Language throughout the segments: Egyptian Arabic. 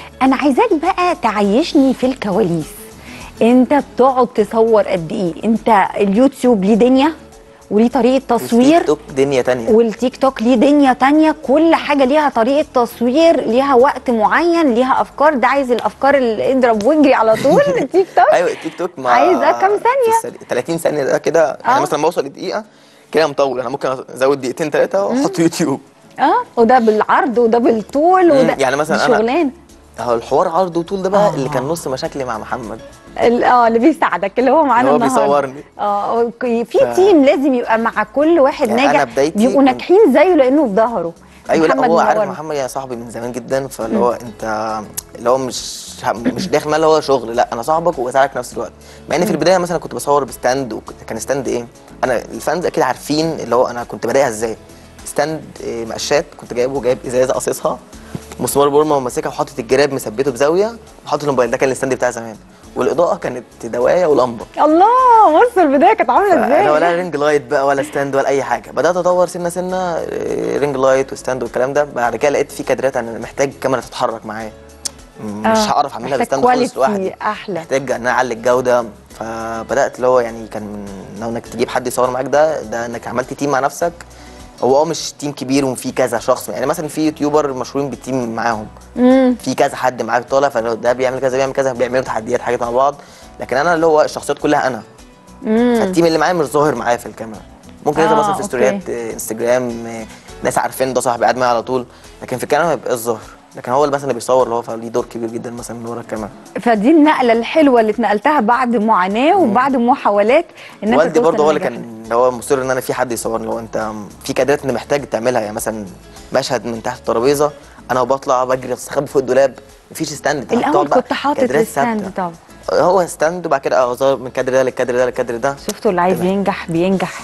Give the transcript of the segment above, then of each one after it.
انا عايزاك بقى تعيشني في الكواليس انت بتقعد تصور قد ايه انت اليوتيوب ليه دنيا وليه طريقه تصوير تيك توك دنيا تانية والتيك توك ليه دنيا تانية كل حاجة ليها طريقة تصوير ليها وقت معين ليها أفكار ده عايز الأفكار اللي اضرب واجري على طول التيك توك ايوه التيك توك مع عايزة كام ثانية؟ في السريع. 30 ثانيه ده كده آه. يعني مثلا بوصل لدقيقه كده مطول انا ممكن ازود دقيقتين ثلاثه واحط يوتيوب اه وده بالعرض وده بالطول وده يعني مثلا دي أنا- شغلانة اهو الحوار عرض وطول ده بقى آه. اللي كان نص مشاكلي مع محمد ال- اه اللي بيساعدك اللي هو معانا اللي هو النهارده بيصورني. اه أوكي. في ف- تيم لازم يبقى مع كل واحد يعني أنا ناجح بدايتي بيبقوا كنت- ناجحين زيه لانه في ظهره ايوه لا محمد هو عارف منورنا. محمد يا صاحبي من زمان جدا فاللي هو انت اللي هو مش مش داخل اللي هو شغل لا انا صاحبك وبساعدك في نفس الوقت مع ان في البدايه مثلا كنت بصور بستاند وكنت- كان ستاند ايه انا الفانز اكيد عارفين اللي هو انا كنت بادئها ازاي ستاند إيه، مقشات كنت جايبه جايب ازازه قاصصها مسمار بورما وماسكها وحاطط الجراب مثبته بزاويه وحاطط الموبايل ده كان الستاند بتاعي زمان والاضاءه كانت دوايه ولمبه الله بص البدايه كانت عامله انا ازاي ولا رينج لايت بقى ولا ستاند ولا اي حاجه بدات اطور سنه سنه آه، رينج لايت وستاند والكلام ده بعد كده لقيت في كادرات انا محتاج كاميرا تتحرك معايا مش آه، هعرف اعملها محتاج بستاند خالص quality لوحدي احلى محتاج ان انا اعلي الجوده فبدات اللي هو يعني كان من لو انك تجيب حد يصور معاك ده ده انك عملت تيم مع نفسك هو اه مش تيم كبير وفي كذا شخص يعني مثلا في يوتيوبر مشهورين بالتيم معاهم امم في كذا حد معاك طالع فده بيعمل كذا بيعمل كذا بيعملوا تحديات حاجات مع بعض لكن انا اللي هو الشخصيات كلها انا امم فالتيم اللي معايا مش ظاهر معايا في الكاميرا ممكن يظهر آه، مثلا في أوكي. ستوريات آه، انستجرام آه، ناس عارفين ده صاحبي قاعد معايا على طول لكن في الكاميرا ما بيبقاش ظاهر لكن هو اللي مثلا اللي بيصور اللي هو فليه دور كبير جدا مثلا من ورا الكاميرا فدي النقله الحلوه اللي اتنقلتها بعد معاناه وبعد محاولات ان انت والدي توصل برضه هو اللي للنجاح كان اللي هو مصر ان انا في حد يصورني لو انت في كادرات انت محتاج تعملها يعني مثلا مشهد من تحت الترابيزه انا وبطلع بجري استخبي فوق الدولاب مفيش ستاند ده. الاول هتقعد بقى كنت حاطط كادرات الستاند ثابتة. طبعا هو ستاند وبعد كده اظهر من الكادر ده للكادر ده للكادر ده شفتوا اللي عايز ينجح بينجح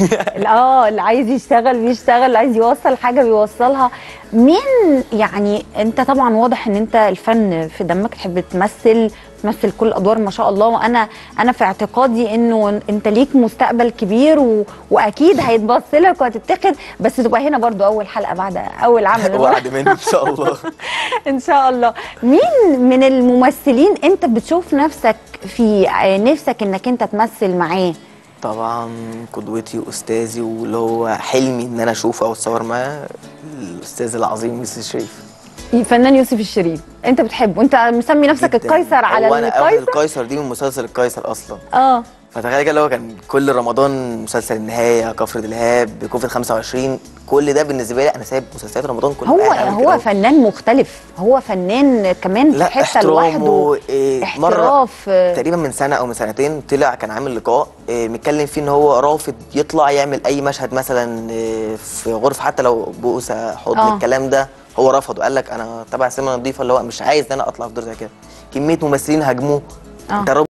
اه اللي عايز يشتغل بيشتغل اللي عايز يوصل حاجه بيوصلها مين يعني انت طبعا واضح ان انت الفن في دمك تحب تمثل تمثل كل الادوار ما شاء الله وانا انا في اعتقادي انه انت ليك مستقبل كبير و... واكيد هيتبص لك وهتتاخد بس تبقى هنا برضو اول حلقه بعد اول عمل وعد مني ان شاء الله ان شاء الله مين من الممثلين انت بتشوف نفسك في نفسك انك انت تمثل معاه طبعا قدوتي واستاذي واللي هو حلمي ان انا اشوفه او اتصور معاه الاستاذ العظيم يوسف الشريف الفنان يوسف الشريف انت بتحبه انت مسمي نفسك جداً. القيصر على هو انا اول القيصر القيصر دي من مسلسل القيصر اصلا اه فتخيل كده اللي هو كان كل رمضان مسلسل النهايه كفر دلهاب كوفيد 25 كل ده بالنسبه لي انا سايب مسلسلات رمضان كلها هو قاعد أعمل كده هو أهو. فنان مختلف هو فنان كمان في لا حته احترامه لوحده إيه مره احتراف آه، تقريبا من سنه او من سنتين طلع كان عامل لقاء إيه متكلم فيه ان هو رافض يطلع يعمل اي مشهد مثلا إيه في غرفه حتى لو بؤسه حضن آه. الكلام ده هو رفضه قال لك انا تبع السينما النظيفه اللي هو مش عايز ان انا اطلع في دور زي كده كميه ممثلين هاجموه آه. انت